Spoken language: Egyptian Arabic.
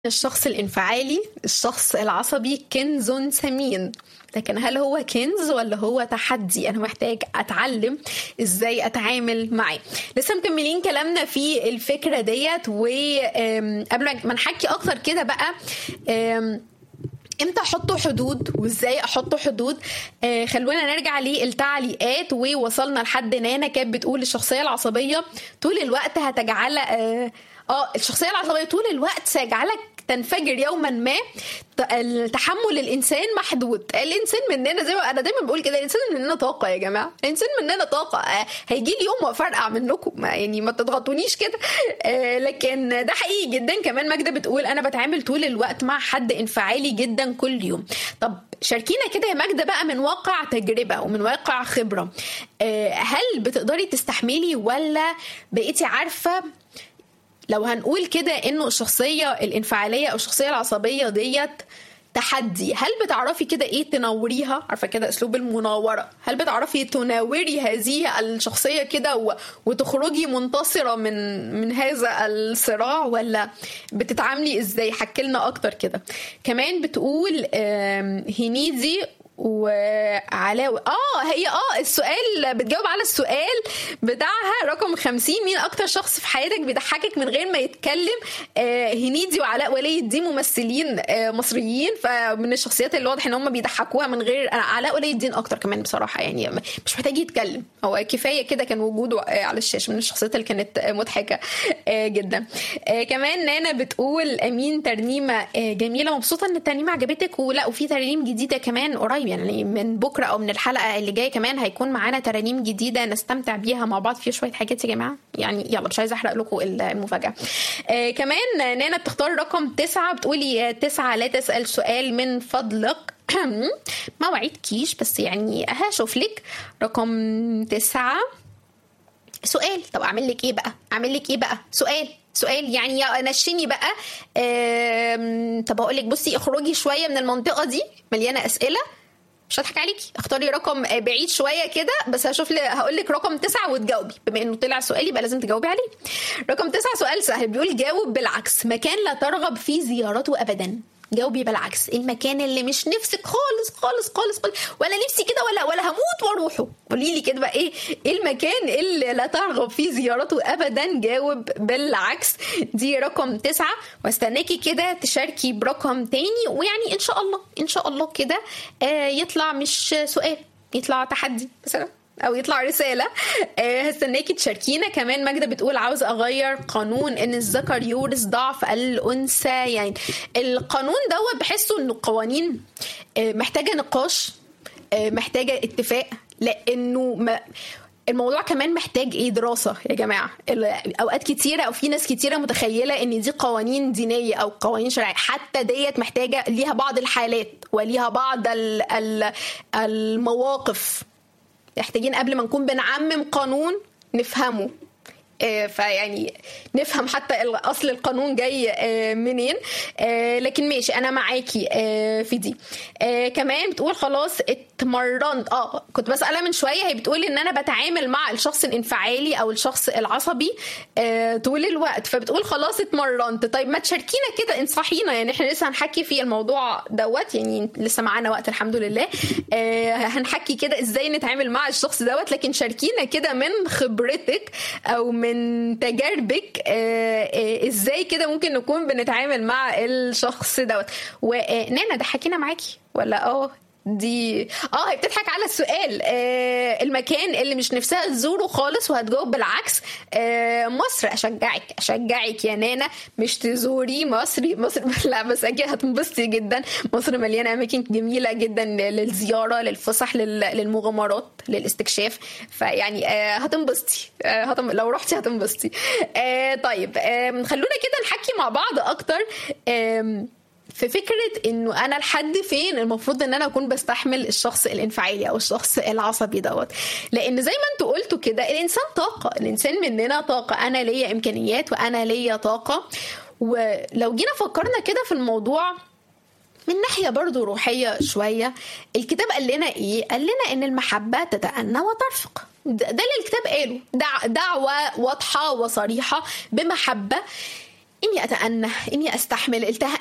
الشخص الانفعالي الشخص العصبي كنز ثمين لكن هل هو كنز ولا هو تحدي انا محتاج اتعلم ازاي اتعامل معاه لسه مكملين كلامنا في الفكره ديت وقبل ما نحكي اكتر كده بقى امتى احط حدود وازاي احط حدود آه خلونا نرجع للتعليقات ووصلنا لحد نانا كانت بتقول الشخصيه العصبيه طول الوقت هتجعل اه, آه الشخصيه العصبيه طول الوقت سيجعلك تنفجر يوما ما تحمل الانسان محدود الانسان مننا زي ما انا دايما بقول كده الانسان مننا طاقه يا جماعه الانسان مننا طاقه هيجي لي يوم وافرقع منكم يعني ما تضغطونيش كده لكن ده حقيقي جدا كمان ماجده بتقول انا بتعامل طول الوقت مع حد انفعالي جدا كل يوم طب شاركينا كده يا ماجده بقى من واقع تجربه ومن واقع خبره هل بتقدري تستحملي ولا بقيتي عارفه لو هنقول كده انه الشخصيه الانفعاليه او الشخصيه العصبيه ديت تحدي هل بتعرفي كده ايه تنوريها عارفه كده اسلوب المناوره هل بتعرفي تناوري هذه الشخصيه كده و... وتخرجي منتصره من من هذا الصراع ولا بتتعاملي ازاي حكي لنا اكتر كده كمان بتقول هنيدي وعلاوي اه هي اه السؤال بتجاوب على السؤال بتاعها رقم 50 مين اكتر شخص في حياتك بيضحكك من غير ما يتكلم آه هنيدي وعلاء ولي الدين ممثلين آه مصريين فمن الشخصيات اللي واضح ان هم بيضحكوها من غير علاء ولي الدين اكتر كمان بصراحه يعني مش محتاج يتكلم هو كفايه كده كان وجوده على الشاشه من الشخصيات اللي كانت مضحكه آه جدا آه كمان نانا بتقول امين ترنيمه آه جميله مبسوطه ان الترنيمه عجبتك ولا وفي ترانيم جديده كمان قريب يعني من بكره او من الحلقه اللي جايه كمان هيكون معانا ترانيم جديده نستمتع بيها مع بعض في شويه حاجات يا جماعه يعني يلا مش عايزه احرق لكم المفاجاه آه كمان نانا بتختار رقم تسعة بتقولي تسعة لا تسال سؤال من فضلك ما وعدكيش بس يعني هشوف لك رقم تسعة سؤال طب اعمل لك ايه بقى اعمل لك ايه بقى سؤال سؤال يعني نشني بقى طب اقول لك بصي اخرجي شويه من المنطقه دي مليانه اسئله مش هضحك عليكي اختاري رقم بعيد شويه كده بس هشوف لي هقول لك رقم تسعة وتجاوبي بما انه طلع سؤال يبقى لازم تجاوبي عليه رقم تسعة سؤال سهل بيقول جاوب بالعكس مكان لا ترغب في زيارته ابدا جاوبي بالعكس المكان اللي مش نفسك خالص خالص خالص, خالص ولا نفسي كده ولا ولا هموت واروحه قولي لي كده بقى ايه ايه المكان اللي لا ترغب في زيارته ابدا جاوب بالعكس دي رقم تسعة واستناكي كده تشاركي برقم تاني ويعني ان شاء الله ان شاء الله كده آه يطلع مش سؤال يطلع تحدي مثلا او يطلع رساله أه هستناكي تشاركينا كمان ماجده بتقول عاوزه اغير قانون ان الذكر يورث ضعف الانثى يعني القانون دوت بحسه انه قوانين أه محتاجه نقاش أه محتاجه اتفاق لانه ما الموضوع كمان محتاج ايه دراسه يا جماعه اوقات كتيره او في ناس كتيره متخيله ان دي قوانين دينيه او قوانين شرعيه حتى ديت محتاجه ليها بعض الحالات وليها بعض المواقف محتاجين قبل ما نكون بنعمم قانون نفهمه فيعني نفهم حتى اصل القانون جاي منين لكن ماشي انا معاكي في دي كمان بتقول خلاص اتمرنت اه كنت بسالها من شويه هي بتقول ان انا بتعامل مع الشخص الانفعالي او الشخص العصبي طول الوقت فبتقول خلاص اتمرنت طيب ما تشاركينا كده انصحينا يعني احنا لسه هنحكي في الموضوع دوت يعني لسه معانا وقت الحمد لله هنحكي كده ازاي نتعامل مع الشخص دوت لكن شاركينا كده من خبرتك او من من تجاربك ازاي كده ممكن نكون بنتعامل مع الشخص دوت ونانا ده حكينا معاكي ولا اه دي اه هي بتضحك على السؤال آه المكان اللي مش نفسها تزوره خالص وهتجاوب بالعكس آه مصر اشجعك اشجعك يا نانا مش تزوري مصر مصر لا بس اكيد هتنبسطي جدا مصر مليانه اماكن جميله جدا للزياره للفسح للمغامرات للاستكشاف فيعني آه هتنبسطي آه هتم... لو رحتي هتنبسطي آه طيب آه خلونا كده نحكي مع بعض اكتر آه في فكره انه انا لحد فين المفروض ان انا اكون بستحمل الشخص الانفعالي او الشخص العصبي دوت لان زي ما انتوا قلتوا كده الانسان طاقه الانسان مننا طاقه انا ليا امكانيات وانا ليا طاقه ولو جينا فكرنا كده في الموضوع من ناحيه برضو روحيه شويه الكتاب قال لنا ايه قال لنا ان المحبه تتأنى وترفق ده اللي الكتاب قاله دعوه واضحه وصريحه بمحبه اني اتأنى اني استحمل الته...